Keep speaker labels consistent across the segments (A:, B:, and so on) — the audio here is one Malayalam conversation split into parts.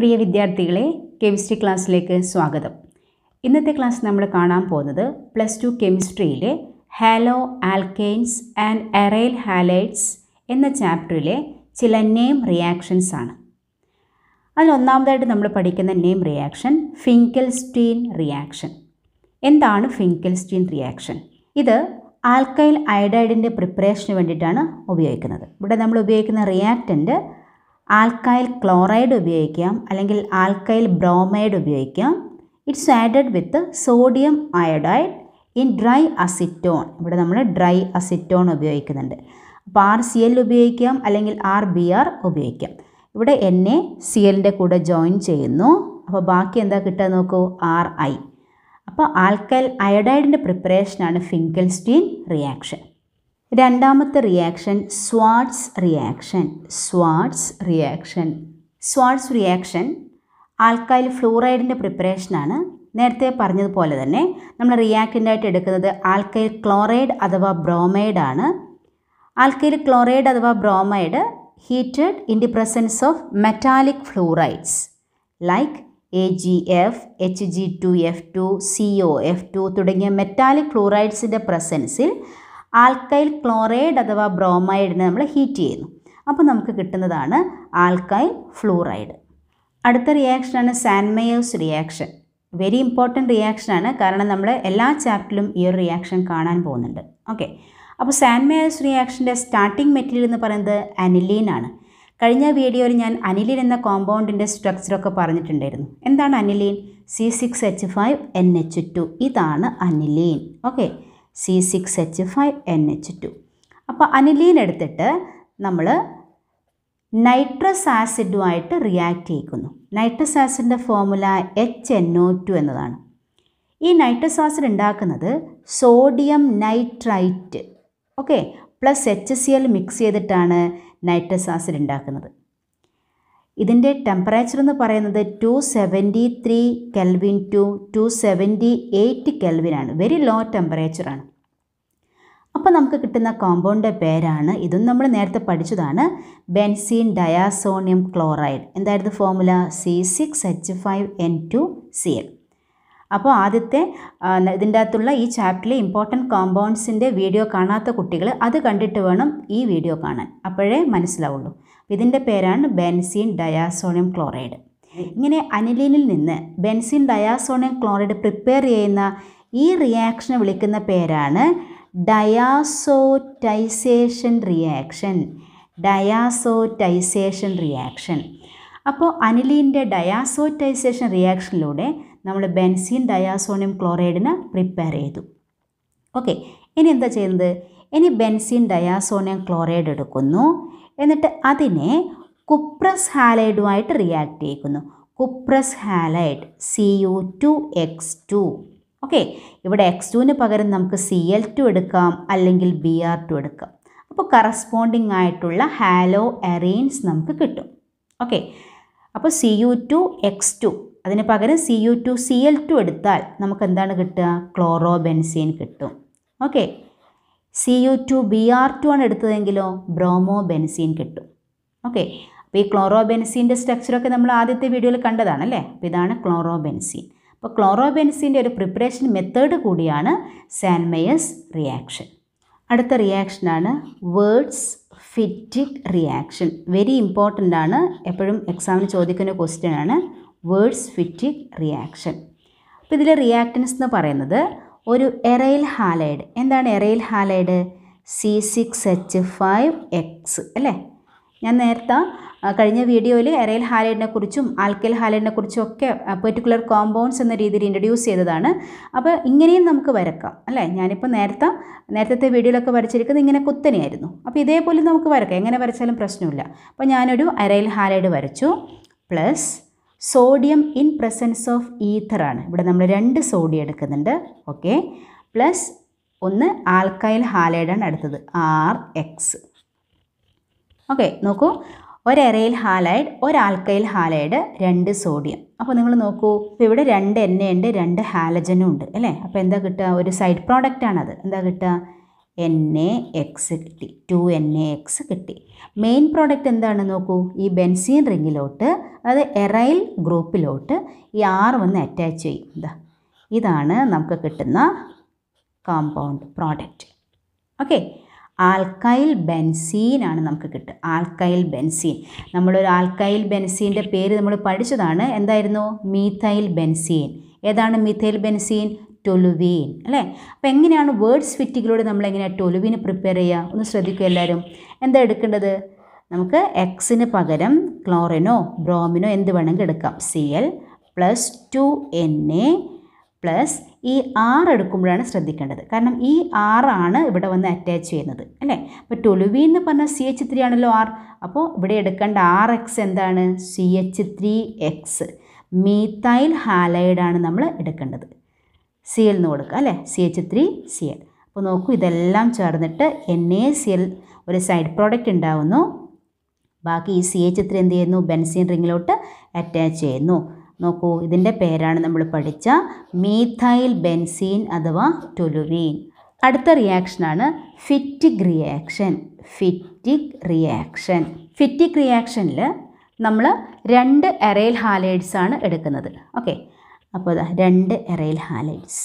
A: പ്രിയ വിദ്യാർത്ഥികളെ കെമിസ്ട്രി ക്ലാസ്സിലേക്ക് സ്വാഗതം ഇന്നത്തെ ക്ലാസ് നമ്മൾ കാണാൻ പോകുന്നത് പ്ലസ് ടു കെമിസ്ട്രിയിലെ haloalkanes and aryl halides എന്ന ചാപ്റ്ററിലെ ചില നെയിം റിയാക്ഷൻസ് ആണ് അതിൽ ഒന്നാമതായിട്ട് നമ്മൾ പഠിക്കുന്ന നെയിം റിയാക്ഷൻ ഫിങ്കൽസ്റ്റീൻ റിയാക്ഷൻ എന്താണ് ഫിങ്കൽസ്റ്റീൻ റിയാക്ഷൻ ഇത് ആൽക്കൈൽ അയഡൈഡിൻ്റെ പ്രിപ്പറേഷന് വേണ്ടിയിട്ടാണ് ഉപയോഗിക്കുന്നത് ഇവിടെ നമ്മൾ ഉപയോഗിക്കുന്ന റിയാക്റ്റൻ്റ് ആൽക്കൈൽ ക്ലോറൈഡ് ഉപയോഗിക്കാം അല്ലെങ്കിൽ ആൽക്കൈൽ ബ്രോമൈഡ് ഉപയോഗിക്കാം it's added with sodium iodide in dry acetone ഇവിടെ നമ്മൾ ഡ്രൈ അസിറ്റോൺ ഉപയോഗിക്കുന്നുണ്ട് അപ്പോൾ ആർ സി എൽ ഉപയോഗിക്കാം അല്ലെങ്കിൽ ആർ ബി ആർ ഉപയോഗിക്കാം ഇവിടെ എൻ എ സി എല്ലിൻ്റെ കൂടെ ജോയിൻ ചെയ്യുന്നു അപ്പോൾ ബാക്കി എന്താ കിട്ടുക നോക്കൂ ആർ ഐ അപ്പോൾ ആൽക്കൈൽ അയഡൈഡിൻ്റെ പ്രിപ്പറേഷനാണ് ഫിങ്കൽസ്റ്റീൻ റിയാക്ഷൻ രണ്ടാമത്തെ reaction Swarts reaction Swarts reaction Swarts reaction alkyl ഫ്ലൂറൈഡിൻ്റെ പ്രിപ്പറേഷനാണ് നേരത്തെ പറഞ്ഞതുപോലെ തന്നെ നമ്മൾ റിയാക്റ്റൻ്റായിട്ട് എടുക്കുന്നത് ആൽക്കൈൽ ക്ലോറൈഡ് അഥവാ ബ്രോമൈഡ് ആണ് ആൽക്കൈൽ ക്ലോറൈഡ് അഥവാ bromide heated in the presence of metallic fluorides like A G F H G two F two C O F two തുടങ്ങിയ മെറ്റാലിക് ഫ്ലൂറൈഡ്സിൻ്റെ പ്രസൻസിൽ ആൽക്കൈൽ ക്ലോറൈഡ് അഥവാ ബ്രോമൈഡിനെ നമ്മൾ ഹീറ്റ് ചെയ്യുന്നു അപ്പോൾ നമുക്ക് കിട്ടുന്നതാണ് ആൽക്കൈൽ ഫ്ലൂറൈഡ് അടുത്ത റിയാക്ഷനാണ് സാൻമയേഴ്സ് റിയാക്ഷൻ വെരി ഇമ്പോർട്ടൻറ്റ് റിയാക്ഷനാണ് കാരണം നമ്മൾ എല്ലാ ചാപ്റ്ററിലും ഈ ഒരു റിയാക്ഷൻ കാണാൻ പോകുന്നുണ്ട് ഓക്കെ അപ്പോൾ സാൻമയേഴ്സ് റിയാക്ഷൻ്റെ സ്റ്റാർട്ടിംഗ് മെറ്റീരിയൽ എന്ന് പറയുന്നത് അനിലീൻ ആണ് കഴിഞ്ഞ വീഡിയോയിൽ ഞാൻ അനിലിൻ എന്ന കോമ്പൗണ്ടിൻ്റെ സ്ട്രക്ചറൊക്കെ പറഞ്ഞിട്ടുണ്ടായിരുന്നു എന്താണ് aniline C six H five N H two ഇതാണ് aniline okay C six H five N H two അപ്പോൾ അനിലീൻ എടുത്തിട്ട് നമ്മൾ നൈട്രസ് ആസിഡുമായിട്ട് റിയാക്ട് ചെയ്യിക്കുന്നു നൈട്രസ് ആസിഡിൻ്റെ formula H N O two എന്നതാണ് ഈ നൈട്രസ് ആസിഡ് ഉണ്ടാക്കുന്നത് sodium nitrite okay plus H C L mix ചെയ്തിട്ടാണ് നൈട്രസ് ആസിഡ് ഉണ്ടാക്കുന്നത് ഇതിൻ്റെ ടെമ്പറേച്ചർ എന്ന് പറയുന്നത് two seventy three kelvin two two seventy eight കെൽവിനാണ് വെരി ലോ ടെമ്പറേച്ചറാണ് അപ്പോൾ നമുക്ക് കിട്ടുന്ന കോമ്പൗണ്ടിൻ്റെ പേരാണ് ഇതും നമ്മൾ നേരത്തെ പഠിച്ചതാണ് ബെൻസീൻ ഡയാസോണിയം ക്ലോറൈഡ് എന്തായിരുന്നു formula C six H five N two C L അപ്പോൾ ആദ്യത്തെ ഇതിൻ്റെ അകത്തുള്ള ഈ ചാപ്റ്ററിലെ ഇമ്പോർട്ടൻറ്റ് കോമ്പൗണ്ട്സിൻ്റെ വീഡിയോ കാണാത്ത കുട്ടികൾ അത് കണ്ടിട്ട് വേണം ഈ വീഡിയോ കാണാൻ അപ്പോഴേ മനസ്സിലാവുള്ളൂ ഇതിൻ്റെ പേരാണ് ബെൻസീൻ ഡയാസോണിയം ക്ലോറൈഡ് ഇങ്ങനെ അനിലീനിൽ നിന്ന് ബെൻസീൻ ഡയാസോണിയം ക്ലോറൈഡ് പ്രിപ്പയർ ചെയ്യുന്ന ഈ റിയാക്ഷനെ വിളിക്കുന്ന പേരാണ് ഡയാസോറ്റൈസേഷൻ റിയാക്ഷൻ ഡയാസോറ്റൈസേഷൻ റിയാക്ഷൻ അപ്പോൾ അനിലീൻ്റെ ഡയാസോറ്റൈസേഷൻ റിയാക്ഷനിലൂടെ നമ്മൾ ബെൻസീൻ ഡയാസോണിയം ക്ലോറൈഡിന് പ്രിപ്പയർ ചെയ്തു ഓക്കെ ഇനി എന്താ ചെയ്യുന്നത് ഇനി ബെൻസീൻ ഡയാസോണിയം ക്ലോറൈഡ് എടുക്കുന്നു എന്നിട്ട് അതിനെ കുപ്രസ് ഹാലൈഡുമായിട്ട് റിയാക്ട് ചെയ്യിക്കുന്നു cuprous halide C U two X two okay ഇവിടെ എക്സ് ടുവിന് പകരം നമുക്ക് സി എൽ ടു എടുക്കാം അല്ലെങ്കിൽ ബി ആർ ടു എടുക്കാം അപ്പോൾ കറസ്പോണ്ടിങ് ആയിട്ടുള്ള ഹാലോ എറീൻസ് നമുക്ക് കിട്ടും ഓക്കെ അപ്പോൾ C U two X two അതിന് പകരം C U two C L two എടുത്താൽ നമുക്ക് എന്താണ് കിട്ടുക ക്ലോറോ ബെൻസീൻ കിട്ടും okay C U two B R two ആണ് എടുത്തതെങ്കിലോ ബ്രോമോ ബെൻസീൻ കിട്ടും ഓക്കെ അപ്പോൾ ഈ ക്ലോറോ ബെൻസീൻ്റെ സ്ട്രക്ചറൊക്കെ നമ്മൾ ആദ്യത്തെ വീഡിയോയിൽ കണ്ടതാണ് അല്ലേ അപ്പോൾ ഇതാണ് ക്ലോറോ ബെൻസീൻ അപ്പോൾ ക്ലോറോ ബെൻസീൻ്റെ ഒരു പ്രിപ്പറേഷൻ മെത്തേഡ് കൂടിയാണ് സാൻമയസ് റിയാക്ഷൻ അടുത്ത റിയാക്ഷനാണ് Wurtz Fittig reaction very important ആണ് എപ്പോഴും എക്സാമിന് ചോദിക്കുന്ന ക്വസ്റ്റ്യൻ ആണ് വേർഡ്സ് ഫിറ്റിക് റിയാക്ഷൻ അപ്പോൾ ഇതിലെ റിയാക്റ്റൻസ് എന്ന് പറയുന്നത് ഒരു എറൈൽ ഹാലൈഡ് എന്താണ് aryl halide C six H five X അല്ലേ ഞാൻ നേരത്തെ കഴിഞ്ഞ വീഡിയോയിൽ എറൈൽ ഹാലൈഡിനെ കുറിച്ചും ആൽക്കൽ ഹാലൈഡിനെ കുറിച്ചും ഒക്കെ പെർട്ടിക്കുലർ കോമ്പൗണ്ട്സ് എന്ന രീതിയിൽ ഇൻട്രൊഡ്യൂസ് ചെയ്തതാണ് അപ്പോൾ ഇങ്ങനെയും നമുക്ക് വരക്കാം അല്ലേ ഞാനിപ്പോൾ നേരത്തെ നേരത്തെ വീഡിയോയിലൊക്കെ വരച്ചിരിക്കുന്നത് ഇങ്ങനെ കുത്തനെയായിരുന്നു അപ്പോൾ ഇതേപോലെ നമുക്ക് വരക്കാം എങ്ങനെ വരച്ചാലും പ്രശ്നമില്ല അപ്പോൾ ഞാനൊരു എറൈൽ ഹാലൈഡ് വരച്ചു plus sodium in presence of ഈഥറാണ് ഇവിടെ നമ്മൾ രണ്ട് സോഡിയം എടുക്കുന്നുണ്ട് ഓക്കെ പ്ലസ് ഒന്ന് ആൽക്കൈൽ ഹാലൈഡാണ് അടുത്തത് ആർ എക്സ് ഓക്കെ നോക്കൂ ഒരെറയിൽ ഹാലൈഡ് ഒരാൽക്കൈൽ ഹാലൈഡ് രണ്ട് സോഡിയം അപ്പോൾ നിങ്ങൾ നോക്കൂ ഇപ്പോൾ ഇവിടെ രണ്ട് എണ്ണയുണ്ട് രണ്ട് ഹാലജനും ഉണ്ട് അല്ലേ അപ്പോൾ എന്താ കിട്ടുക ഒരു സൈഡ് പ്രോഡക്റ്റ് ആണത് എന്താ കിട്ടുക എൻ എ എക്സ് കിട്ടി ടു എൻ എ എക്സ് കിട്ടി മെയിൻ പ്രോഡക്റ്റ് എന്താണ് നോക്കൂ ഈ ബെൻസീൻ റിങ്ങിലോട്ട് അതായത് എറൈൽ ഗ്രൂപ്പിലോട്ട് ഈ ആർ വന്ന് അറ്റാച്ച് ചെയ്യും ഇതാ ഇതാണ് നമുക്ക് കിട്ടുന്ന compound product okay alkyl benzene ആണ് നമുക്ക് കിട്ടുക ആൽക്കൈൽ ബെൻസീൻ നമ്മളൊരു ആൽക്കൈൽ ബെൻസീൻ്റെ പേര് നമ്മൾ പഠിച്ചതാണ് എന്തായിരുന്നു മീഥൈൽ ബെൻസീൻ ഏതാണ് മീഥൈൽ ബെൻസീൻ ടൊലുവീൻ അല്ലേ അപ്പോൾ എങ്ങനെയാണ് വേർഡ്സ് ഫിറ്റിങ്ങിലൂടെ നമ്മൾ എങ്ങനെയാണ് ടൊലുവീൻ പ്രിപ്പയർ ചെയ്യുക ഒന്ന് ശ്രദ്ധിക്കുക എല്ലാവരും എന്താ എടുക്കേണ്ടത് നമുക്ക് എക്സിന് പകരം ക്ലോറിനോ ബ്രോമിനോ എന്ത് വേണമെങ്കിൽ എടുക്കാം C L plus two N A plus ഈ ആർ എടുക്കുമ്പോഴാണ് ശ്രദ്ധിക്കേണ്ടത് കാരണം ഈ ആറാണ് ഇവിടെ വന്ന് അറ്റാച്ച് ചെയ്യുന്നത് അല്ലേ അപ്പോൾ ടൊലുവി എന്ന് പറഞ്ഞാൽ സി എച്ച് ത്രീ ആണല്ലോ ആർ അപ്പോൾ ഇവിടെ എടുക്കേണ്ട ആർ എക്സ് എന്താണ് C H three X methyl ഹാലൈഡാണ് നമ്മൾ എടുക്കേണ്ടത് സി എൽ എന്ന് കൊടുക്കുക അല്ലേ C H three C L അപ്പോൾ നോക്കൂ ഇതെല്ലാം ചേർന്നിട്ട് എൻ എ സി എൽ ഒരു സൈഡ് പ്രോഡക്റ്റ് ഉണ്ടാവുന്നു ബാക്കി ഈ സി എച്ച് ത്രീ എന്ത് ചെയ്യുന്നു ബെൻസീൻ റിങ്ങിലോട്ട് അറ്റാച്ച് ചെയ്യുന്നു നോക്കൂ ഇതിൻ്റെ പേരാണ് നമ്മൾ പഠിച്ച മീഥൈൽ ബെൻസീൻ അഥവാ ടൊലുവീൻ അടുത്ത റിയാക്ഷനാണ് ഫിറ്റിക് റിയാക്ഷൻ ഫിറ്റിക് റിയാക്ഷൻ ഫിറ്റിക് റിയാക്ഷനിൽ നമ്മൾ രണ്ട് എറൈൽ ഹാലൈഡ്സ് ആണ് എടുക്കുന്നത് ഓക്കെ അപ്പോൾ ഇതാ രണ്ട് എറൈൽ ഹാലൈഡ്സ്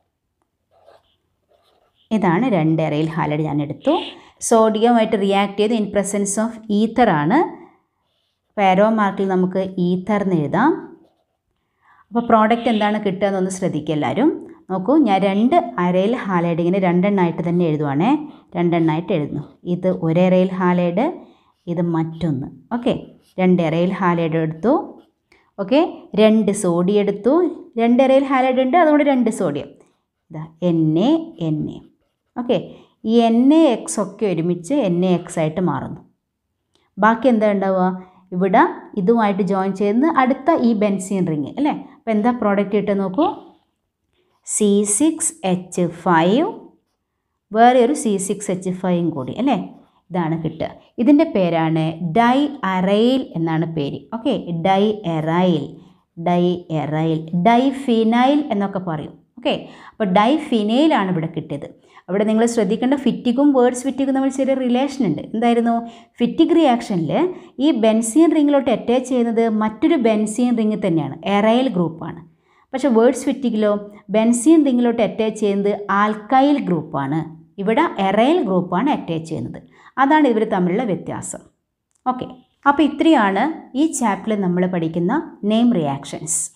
A: ഇതാണ് രണ്ട് എറൈൽ ഹാലൈഡ് ഞാൻ എടുത്തു സോഡിയമായിട്ട് റിയാക്ട് ചെയ്ത് ഇൻ പ്രസൻസ് ഓഫ് ഈത്തറാണ് പാരോ മാർക്കിൽ നമുക്ക് ഈത്തർ എന്ന് എഴുതാം അപ്പോൾ പ്രോഡക്റ്റ് എന്താണ് കിട്ടുക എന്നൊന്ന് ശ്രദ്ധിക്കുക എല്ലാവരും നോക്കൂ ഞാൻ രണ്ട് അരയിൽ ഹാലൈഡ് ഇങ്ങനെ രണ്ടെണ്ണമായിട്ട് തന്നെ എഴുതുവാണേ രണ്ടെണ്ണമായിട്ട് എഴുതുന്നു ഇത് ഒരേറയിൽ ഹാലൈഡ് ഇത് മറ്റൊന്ന് ഓക്കെ രണ്ട് എറയിൽ ഹാലൈഡ് എടുത്തു ഓക്കെ രണ്ട് സോഡിയം എടുത്തു രണ്ട് എറയിൽ ഹാലൈഡ് ഉണ്ട് അതുകൊണ്ട് രണ്ട് സോഡിയം ഇതാ N A N A okay ഈ എൻ എ എക്സ് ഒക്കെ ഒരുമിച്ച് എൻ എ എക്സ് ആയിട്ട് മാറുന്നു ബാക്കി എന്താ ഉണ്ടാവുക ഇവിടെ ഇതുമായിട്ട് ജോയിൻ ചെയ്യുന്ന അടുത്ത ഈ ബെൻസീൻ റിങ് അല്ലേ അപ്പോൾ എന്താ പ്രോഡക്റ്റ് കിട്ടുക നോക്കൂ സി സിക്സ് എച്ച് ഫൈവ് വേറെ ഒരു സി സിക്സ് എച്ച് ഫൈവും കൂടി അല്ലേ ഇതാണ് കിട്ടുക ഇതിൻ്റെ പേരാണ് ഡൈ അറൈൽ എന്നാണ് പേര് okay diaryl diaryl diphenyl എന്നൊക്കെ പറയും ഓക്കെ അപ്പോൾ ഡൈ ഫിനൈലാണ് ഇവിടെ കിട്ടിയത് അവിടെ നിങ്ങൾ ശ്രദ്ധിക്കേണ്ട ഫിറ്റിക്കും വേർഡ്സ് ഫിറ്റിക്കും തമ്മിൽ ചെറിയ റിലേഷൻ ഉണ്ട് എന്തായിരുന്നു ഫിറ്റിക് റിയാക്ഷനിൽ ഈ ബെൻസീൻ റിങ്ങിലോട്ട് അറ്റാച്ച് ചെയ്യുന്നത് മറ്റൊരു ബെൻസീൻ റിങ് തന്നെയാണ് എറൈൽ ഗ്രൂപ്പാണ് പക്ഷേ വേർഡ്സ് ഫിറ്റിക്കിലോ ബെൻസീൻ റിങ്ങിലോട്ട് അറ്റാച്ച് ചെയ്യുന്നത് ആൽക്കൈൽ ഗ്രൂപ്പാണ് ഇവിടെ എറൈൽ ഗ്രൂപ്പാണ് അറ്റാച്ച് ചെയ്യുന്നത് അതാണ് ഇവർ തമ്മിലുള്ള വ്യത്യാസം ഓക്കെ അപ്പോൾ ഇത്രയാണ് ഈ ചാപ്റ്ററിൽ നമ്മൾ പഠിക്കുന്ന നെയിം റിയാക്ഷൻസ്